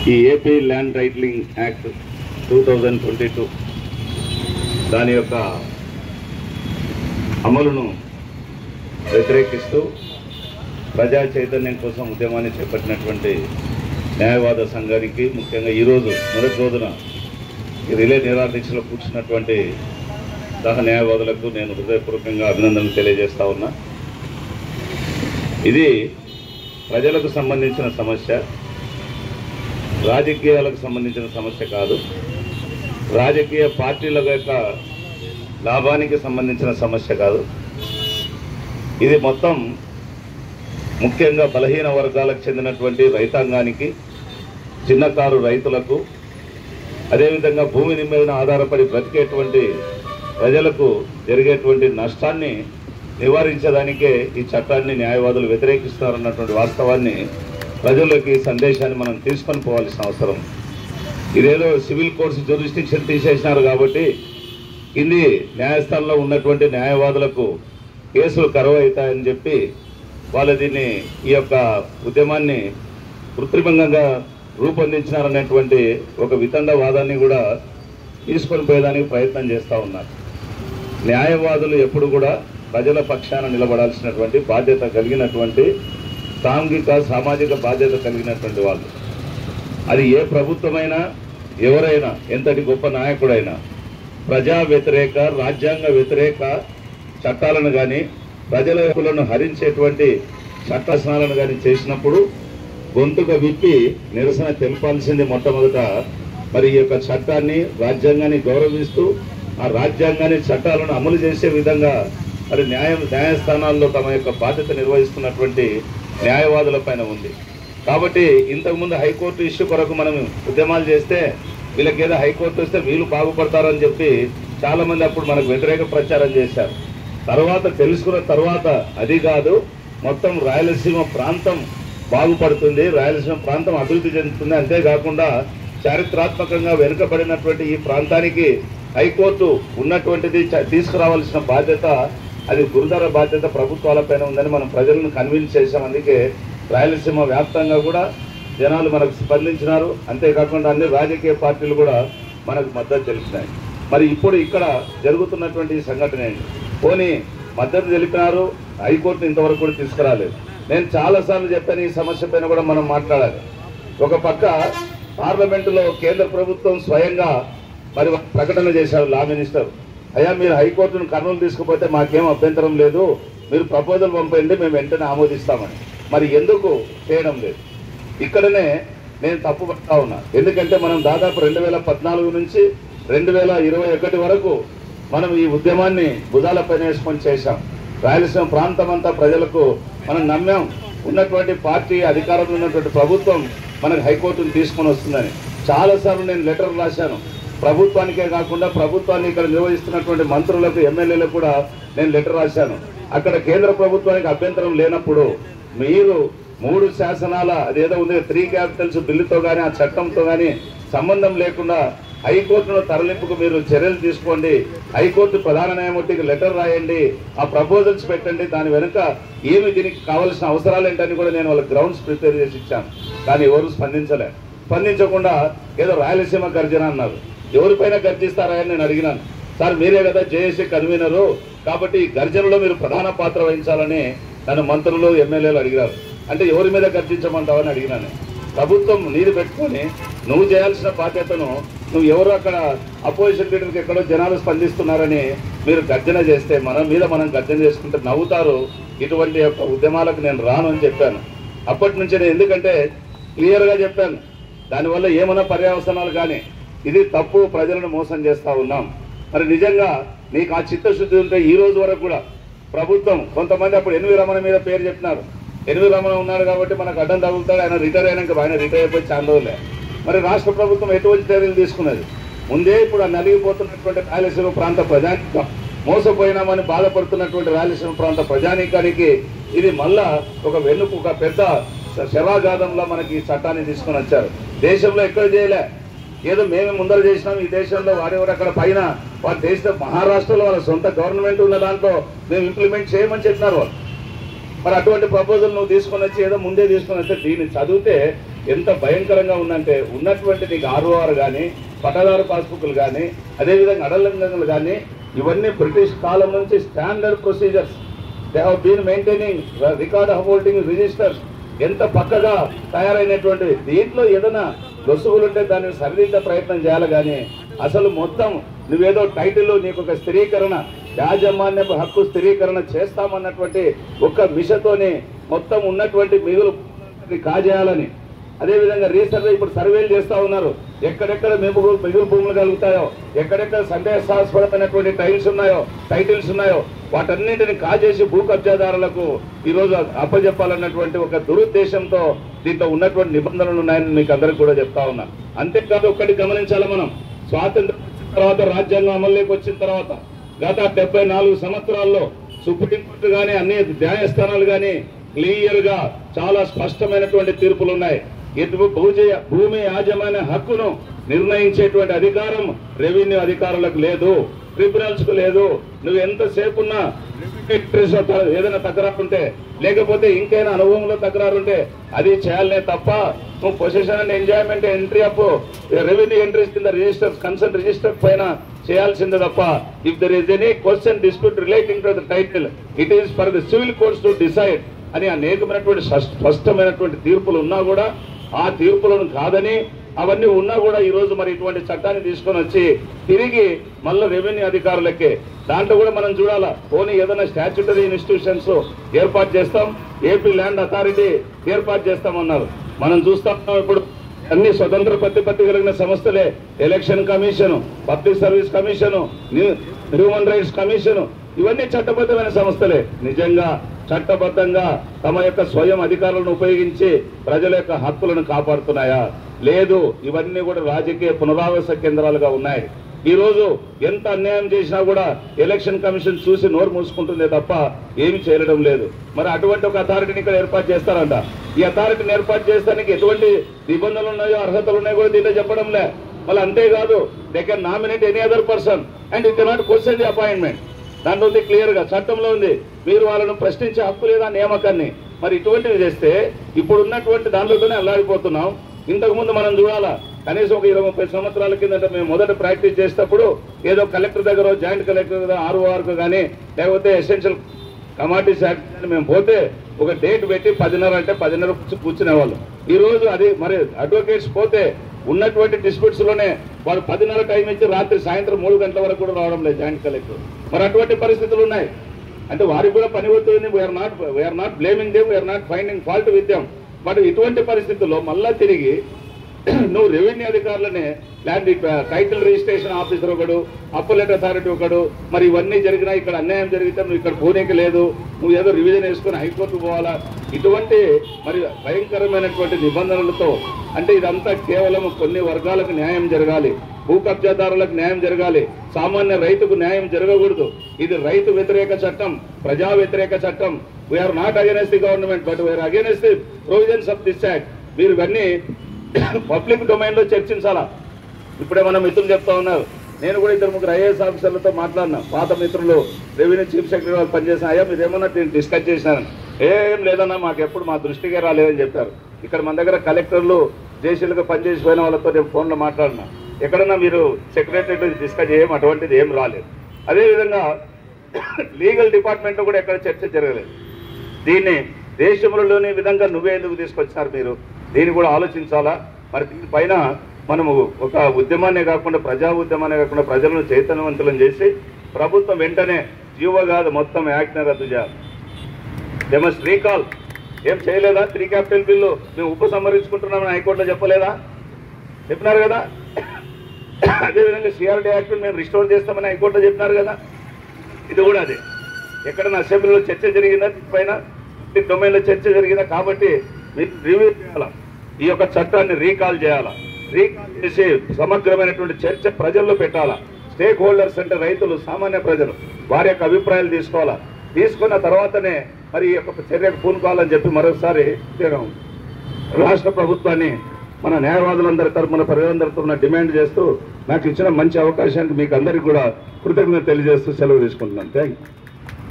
ఈ AP land titling act two thousand twenty two దాని యొక్క అమలును వ్యతిరేకిస్తూ ప్రజా చైతన్యం కోసం ఉద్యమాన్ని చేపట్టినటువంటి న్యాయవాద సంఘానికి ముఖ్యంగా ఈరోజు మొదటి రోజున ఈ రిలే నిరాదీక్షలో కూర్చున్నటువంటి సహ న్యాయవాదులకు నేను హృదయపూర్వకంగా అభినందనలు తెలియజేస్తా ఉన్నా ఇది ప్రజలకు సంబంధించిన సమస్య రాజకీయాలకు సంబంధించిన సమస్య కాదు రాజకీయ పార్టీల యొక్క లాభానికి సంబంధించిన సమస్య కాదు ఇది మొత్తం ముఖ్యంగా బలహీన వర్గాలకు చెందినటువంటి రైతాంగానికి చిన్నకారు రైతులకు అదేవిధంగా భూమి మీద ఆధారపడి బ్రతికేటువంటి ప్రజలకు జరిగేటువంటి నష్టాన్ని నివారించడానికే ఈ చట్టాన్ని న్యాయవాదులు వ్యతిరేకిస్తున్నారన్నటువంటి వాస్తవాన్ని ప్రజల్లోకి ఈ సందేశాన్ని మనం తీసుకొని పోవాల్సిన అవసరం ఇదేదో సివిల్ కోర్ట్స్ జ్యూరిస్టిక్షన్ తీసేసినారు కాబట్టి కింది న్యాయస్థానంలో ఉన్నటువంటి న్యాయవాదులకు కేసులు కరువు అవుతాయని చెప్పి వాళ్ళు దీన్ని ఈ యొక్క ఉద్యమాన్ని కృత్రిమంగా రూపొందించినారనేటువంటి ఒక వితండ వాదాన్ని కూడా తీసుకొని పోయేదానికి ప్రయత్నం చేస్తూ ఉన్నారు న్యాయవాదులు ఎప్పుడు కూడా ప్రజల పక్షాన నిలబడాల్సినటువంటి బాధ్యత కలిగినటువంటి సాంఘిక సామాజిక బాధ్యత కలిగినటువంటి వాళ్ళు అది ఏ ప్రభుత్వమైనా ఎవరైనా ఎంతటి గొప్ప నాయకుడైనా ప్రజా వ్యతిరేక రాజ్యాంగ వ్యతిరేక చట్టాలను కానీ ప్రజల హక్కులను హరించేటువంటి చట్టసనాలను కానీ చేసినప్పుడు గొంతుక విప్పి నిరసన తెలపాల్సింది మొట్టమొదట మరి ఈ యొక్క చట్టాన్ని రాజ్యాంగాన్ని గౌరవిస్తూ ఆ రాజ్యాంగాన్ని చట్టాలను అమలు చేసే విధంగా మరి న్యాయ న్యాయస్థానాల్లో తమ యొక్క బాధ్యత నిర్వహిస్తున్నటువంటి న్యాయవాదుల పైన ఉంది కాబట్టి ఇంతకుముందు హైకోర్టు ఇష్యూ కొరకు మనం ఉద్యమాలు చేస్తే వీళ్ళకి ఏదో హైకోర్టు వస్తే వీళ్ళు బాగుపడతారని చెప్పి చాలా మంది అప్పుడు మనకు వ్యతిరేక ప్రచారం చేశారు తర్వాత తెలుసుకున్న తర్వాత అది కాదు మొత్తం రాయలసీమ ప్రాంతం బాగుపడుతుంది రాయలసీమ ప్రాంతం అభివృద్ధి చెందుతుంది అంతేకాకుండా చారిత్రాత్మకంగా వెనుకబడినటువంటి ఈ ప్రాంతానికి హైకోర్టు ఉన్నటువంటిది చ- తీసుకురావాల్సిన బాధ్యత అది గురుతర బాధ్యత ప్రభుత్వాలపైన ఉందని మనం ప్రజలను కన్విన్స్ చేసాం అందుకే రాయలసీమ వ్యాప్తంగా కూడా జనాలు మనకు స్పందించినారు అంతేకాకుండా అన్ని రాజకీయ పార్టీలు కూడా మనకు మద్దతు తెలిపినాయి మరి ఇప్పుడు ఇక్కడ జరుగుతున్నటువంటి ఈ సంఘటన ఏంటి పోనీ మద్దతు తెలిపినారు హైకోర్టు ఇంతవరకు కూడా తీసుకురాలేదు నేను చాలాసార్లు చెప్పాను ఈ సమస్య పైన కూడా మనం మాట్లాడాలి ఒక పక్క పార్లమెంటులో కేంద్ర ప్రభుత్వం స్వయంగా మరి ప్రకటన చేశారు లా మినిస్టర్ అయ్యా మీరు హైకోర్టును కర్నూలు తీసుకుపోతే మాకేం అభ్యంతరం లేదు మీరు ప్రపోజల్ పంపండి మేము వెంటనే ఆమోదిస్తామని మరి ఎందుకు చేయడం లేదు ఇక్కడనే నేను తప్పు పడతా ఉన్నా ఎందుకంటే మనం దాదాపు రెండు వేల పద్నాలుగు నుంచి రెండు వేల ఇరవై ఒకటి వరకు మనం ఈ ఉద్యమాన్ని భుజాలపైన వేసుకొని చేశాం రాయలసీమ ప్రాంతం అంతా ప్రజలకు మనం నమ్మాం ఉన్నటువంటి పార్టీ అధికారంలో ఉన్నటువంటి ప్రభుత్వం మనకు హైకోర్టును తీసుకొని వస్తుందని చాలాసార్లు నేను లెటర్ రాశాను ప్రభుత్వానికే కాకుండా ప్రభుత్వాన్ని ఇక్కడ నిర్వహిస్తున్నటువంటి మంత్రులకు ఎమ్మెల్యేలకు కూడా నేను లెటర్ రాశాను అక్కడ కేంద్ర ప్రభుత్వానికి అభ్యంతరం లేనప్పుడు మీరు మూడు శాసనాల అదేదో ఉంది త్రీ క్యాపిటల్స్ బిల్లుతో కానీ ఆ చట్టంతో కానీ సంబంధం లేకుండా హైకోర్టును తరలింపుకు మీరు చర్యలు తీసుకోండి హైకోర్టు ప్రధాన న్యాయమూర్తికి లెటర్ రాయండి ఆ ప్రపోజల్స్ పెట్టండి దాని వెనుక ఏమి దీనికి కావాల్సిన అవసరాలు ఏంటని కూడా నేను వాళ్ళ గ్రౌండ్స్ ప్రిపేర్ చేసి ఇచ్చాను కానీ ఎవరు స్పందించలే స్పందించకుండా ఏదో రాయలసీమ గర్జన అన్నారు ఎవరిపైన గర్జిస్తారా అని నేను అడిగినాను సార్ మీరే కదా జేఏసీ కన్వీనరు కాబట్టి ఈ గర్జనలో మీరు ప్రధాన పాత్ర వహించాలని నన్ను మంత్రులు ఎమ్మెల్యేలు అడిగారు అంటే ఎవరి మీద గర్జించమంటావని అడిగినాను ప్రభుత్వం నీరు పెట్టుకొని నువ్వు చేయాల్సిన బాధ్యతను నువ్వు ఎవరు అక్కడ అపోజిషన్ లీడర్కి ఎక్కడో జనాలు స్పందిస్తున్నారని మీరు గర్జన చేస్తే మన మీద మనం గర్జన చేసుకుంటే నవ్వుతారు ఇటువంటి యొక్క ఉద్యమాలకు నేను రాను అని చెప్పాను అప్పటి నుంచి నేను ఎందుకంటే క్లియర్గా చెప్పాను దానివల్ల ఏమైనా పర్యవసనాలు కానీ ఇది తప్పు ప్రజలను మోసం చేస్తా ఉన్నాం మరి నిజంగా నీకు ఆ చిత్తశుద్ధి ఉంటే ఈ రోజు వరకు కూడా ప్రభుత్వం కొంతమంది అప్పుడు ఎనిమిది రమణ మీద పేరు చెప్పినారు ఎనిమిది రమణ ఉన్నాడు కాబట్టి మనకు అడ్డం తగులుతాడు ఆయన రిటైర్ అయినాక ఆయన రిటైర్ అయిపోయి చాలా రోజులే మరి రాష్ట్ర ప్రభుత్వం ఎటువంటి చర్యలు తీసుకున్నది ముందే ఇప్పుడు ఆ నలిగిపోతున్నటువంటి రాయలసీమ ప్రాంత ప్రజానికం మోసపోయినామని బాధపడుతున్నటువంటి రాయలసీమ ప్రాంత ప్రజానీకానికి ఇది మళ్ళా ఒక వెన్నుకు ఒక పెద్ద శవాగాధంలో మనకి ఈ చట్టాన్ని తీసుకొని వచ్చారు దేశంలో ఎక్కడ చేయలే ఏదో మేమే ముందర చేసినాం ఈ దేశంలో వారెవరు అక్కడ పైన వారి దేశ మహారాష్ట్రలో వాళ్ళ సొంత గవర్నమెంట్ ఉన్న దాంట్లో మేము ఇంప్లిమెంట్ చేయమని చెప్పినారు వాళ్ళు మరి అటువంటి ప్రపోజల్ నువ్వు తీసుకొని వచ్చి ఏదో ముందే తీసుకొని వస్తే దీన్ని చదివితే ఎంత భయంకరంగా ఉందంటే ఉన్నటువంటి నీకు ఆర్ఓఆర్ కానీ పట్టదారు పాస్బుక్లు కానీ అదేవిధంగా అడలంగలు కానీ ఇవన్నీ బ్రిటిష్ కాలం నుంచి standard procedures they have been maintaining record of holding registers ఎంత పక్కగా తయారైనటువంటివి దీంట్లో ఏదైనా లొసుగులుంటే దాన్ని సరిదిద్దే ప్రయత్నం చేయాలి కానీ అసలు మొత్తం నువ్వేదో టైటిల్ నీకు ఒక స్థిరీకరణ యాజమాన్యపు హక్కు స్థిరీకరణ చేస్తామన్నటువంటి ఒక్క మిషతోని మొత్తం ఉన్నటువంటి మిగులు కాజేయాలని అదేవిధంగా రీసెంట్గా ఇప్పుడు సర్వేలు చేస్తా ఉన్నారు ఎక్కడెక్కడ మిగులు మిగులు భూములు కలుగుతాయో ఎక్కడెక్కడ సందేహాస్పదమైనటువంటి టైల్స్ ఉన్నాయో టైటిల్స్ ఉన్నాయో వాటన్నింటిని కాజేసి భూ కబ్జాదారులకు ఈరోజు అప్పజెప్పాలన్నటువంటి ఒక దురుద్దేశంతో దీంట్లో ఉన్నటువంటి నిబంధనలు ఉన్నాయని మీకు అందరికి కూడా చెప్తా ఉన్నా అంతేకాదు ఒక్కటి గమనించాలి మనం స్వాతంత్రం వచ్చిన తర్వాత రాజ్యాంగం అమల్లోకి వచ్చిన తర్వాత గత డెబ్బై నాలుగు సంవత్సరాల్లో సుప్రీంకోర్టు కానీ అన్ని న్యాయస్థానాలు కానీ క్లియర్ గా చాలా స్పష్టమైనటువంటి తీర్పులు ఉన్నాయి ఇటు భూజయ భూమి యాజమాన్య హక్కును నిర్ణయించేటువంటి అధికారం రెవెన్యూ అధికారులకు లేదు ట్రిబ్యునల్స్ కు లేదు నువ్వు ఎంతసేపు ఉన్నా ఇంట్రెస్ట్ ఏదైనా తకరారు ఉంటే లేకపోతే ఇంకైనా అనుభవంలో తకరారు ఉంటే అది చేయాలనే తప్ప నువ్వు position and enjoyment entry of revenue entries కింద రిజిస్టర్ కన్సర్న్ రిజిస్టర్ పైన చేయాల్సిందే తప్ప if there is any question dispute relating to the title it is for the civil courts to decide అని అనేకమైనటువంటి స్పష్ట- స్పష్టమైనటువంటి తీర్పులు ఉన్నా కూడా ఆ తీర్పులను కాదని అవన్నీ ఉన్నా కూడా ఈ రోజు మరి ఇటువంటి చట్టాన్ని తీసుకొని వచ్చి తిరిగి మళ్ళీ రెవెన్యూ అధికారులకే దాంట్లో కూడా మనం చూడాలా పోనీ ఏదైనా స్టాచ్యుటరీ ఇన్స్టిట్యూషన్స్ ఏర్పాటు చేస్తాం ఏపీ ల్యాండ్ అథారిటీ ఏర్పాటు చేస్తామన్నారు మనం చూస్తాం ఇప్పుడు అన్ని స్వతంత్ర ప్రతిపత్తి కలిగిన సంస్థలే election commission public service commission human rights commission ఇవన్నీ చట్టబద్ధమైన సంస్థలే నిజంగా చట్టబద్ధంగా తమ యొక్క స్వయం అధికారులను ఉపయోగించి ప్రజల యొక్క హక్కులను కాపాడుతున్నాయా లేదు ఇవన్నీ కూడా రాజకీయ పునరావాస కేంద్రాలుగా ఉన్నాయి ఈ రోజు ఎంత అన్యాయం చేసినా కూడా ఎలక్షన్ కమిషన్ చూసి నోరు మూసుకుంటుందే తప్ప ఏమి చేయడం లేదు మరి అటువంటి ఒక అథారిటీని ఇక్కడ ఏర్పాటు చేస్తారంట ఈ అథారిటీని ఏర్పాటు చేస్తానికి ఎటువంటి నిబంధనలు ఉన్నాయో అర్హతలు ఉన్నాయో కూడా దీంట్లో చెప్పడంలే మళ్ళీ అంతేకాదు they can nominate any other person and it cannot question the appointment దాంట్లో ఉంది క్లియర్ గా చట్టంలో ఉంది మీరు వాళ్ళను ప్రశ్నించే హక్కు లేదా నియామకాన్ని మరి ఇటువంటివి చేస్తే ఇప్పుడు ఉన్నటువంటి దాంట్లోనే అల్లాడిపోతున్నాం ఇంతకు ముందు మనం చూడాలా కనీసం ఒక ఇరవై ముప్పై సంవత్సరాల కిందట మేము మొదట ప్రాక్టీస్ చేసేటప్పుడు ఏదో కలెక్టర్ దగ్గర జాయింట్ కలెక్టర్ దగ్గర ఆర్ఓఆర్కు కానీ లేకపోతే ఎసెన్షియల్ కమాడిటీస్ యాక్ట్ అని మేము పోతే ఒక డేట్ పెట్టి పదిన్నర అంటే పదిన్నర కూర్చు- కూర్చునేవాళ్ళం ఈ రోజు అది మరి అడ్వకేట్స్ పోతే ఉన్నటువంటి డిస్ప్యూట్స్ లోనే వాళ్ళు పదిన్నర టైం ఇచ్చి రాత్రి సాయంత్రం మూడు గంటల వరకు కూడా రావడం లేదు జాయింట్ కలెక్టర్ మరి అటువంటి పరిస్థితులు ఉన్నాయి అంటే వారికి కూడా పని అవుతుంది we are not we are not blaming them we are not finding fault with them but ఇటువంటి పరిస్థితుల్లో మళ్ళా తిరిగి నువ్వు రెవెన్యూ అధికారులనే ల్యాండ్ టైటిల్ రిజిస్ట్రేషన్ ఆఫీసర్ ఒకడు అప్పలేట్ అథారిటీ ఒకడు మరి ఇవన్నీ జరిగినా ఇక్కడ అన్యాయం జరిగితే నువ్వు ఇక్కడ పోనీకి లేదు నువ్వు ఏదో రివిజన్ వేసుకొని హైకోర్టుకు పోవాలా ఇటువంటి మరి భయంకరమైనటువంటి నిబంధనలతో అంటే ఇదంతా కేవలం కొన్ని వర్గాలకు న్యాయం జరగాలి భూ కబ్జాదారులకు న్యాయం జరగాలి సామాన్య రైతుకు న్యాయం జరగకూడదు ఇది రైతు వ్యతిరేక చట్టం ప్రజా వ్యతిరేక చట్టం we are not against the government but we are against the provisions of this act మీరు ఇవన్నీ పబ్లిక్ డొమైన్ లో చర్చించాలా ఇప్పుడే మన మిత్రులు చెప్తా ఉన్నారు నేను కూడా ఇద్దరు ముగ్గురు ఐఏఎస్ ఆఫీసర్లతో మాట్లాడినా పాత మిత్రులు రెవెన్యూ చీఫ్ సెక్రటరీ వాళ్ళు పనిచేసిన అయ్యా మీరు ఏమన్నా నేను డిస్కస్ చేసినారని ఏం లేదన్నా మాకు ఎప్పుడు మా దృష్టికే రాలేదని చెప్పారు ఇక్కడ మన దగ్గర కలెక్టర్లు జేసీలుగా పనిచేసి పోయిన వాళ్ళతో నేను ఫోన్లో మాట్లాడినా ఎక్కడన్నా మీరు సెక్రటరీ డిస్కస్ చేయం అటువంటిది ఏం రాలేదు అదేవిధంగా లీగల్ డిపార్ట్మెంట్లో కూడా ఎక్కడ చర్చ జరగలేదు దీన్ని దేశంలోని విధంగా నువ్వే ఎందుకు తీసుకొచ్చారు మీరు దీన్ని కూడా ఆలోచించాలా మరి దీనిపైన మనము ఒక ఉద్యమాన్నే కాకుండా ప్రజా ఉద్యమాన్నే కాకుండా ప్రజలను చైతన్యవంతులను చేసి ప్రభుత్వం వెంటనే జీవో కాదు మొత్తం యాక్ట్ని రద్దు చేయాలి దే మస్ట్ రీకాల్ ఏం చేయలేదా త్రీ క్యాపిటల్ బిల్లు మేము ఉపసంహరించుకుంటున్నామని హైకోర్టులో చెప్పలేదా చెప్పినారు కదా అదేవిధంగా సిఆర్డీ యాక్ట్ మేము రిస్టోర్ చేస్తామని హైకోర్టులో చెప్పినారు కదా ఇది కూడా అదే ఎక్కడైనా అసెంబ్లీలో చర్చ జరిగిందా పైన డొమైన్లో చర్చ జరిగిందా కాబట్టి మీరు రివ్యూ చేయాలా ఈ యొక్క చట్టాన్ని రీకాల్ చేయాలా రీకాల్ చేసి సమగ్రమైనటువంటి చర్చ ప్రజల్లో పెట్టాలా స్టేక్ హోల్డర్స్ అంటే రైతులు సామాన్య ప్రజలు వారి యొక్క అభిప్రాయాలు తీసుకోవాలా తీసుకున్న తర్వాతనే మరి ఈ యొక్క చర్యకు పూనుకోవాలని చెప్పి మరోసారి నేను రాష్ట్ర ప్రభుత్వాన్ని మన న్యాయవాదులందరి తరపున ప్రజలందరి తరపున డిమాండ్ చేస్తూ నాకు ఇచ్చిన మంచి అవకాశానికి మీకు అందరికీ కూడా కృతజ్ఞత తెలియజేస్తూ సెలవు తీసుకుంటున్నాను థ్యాంక్ యూ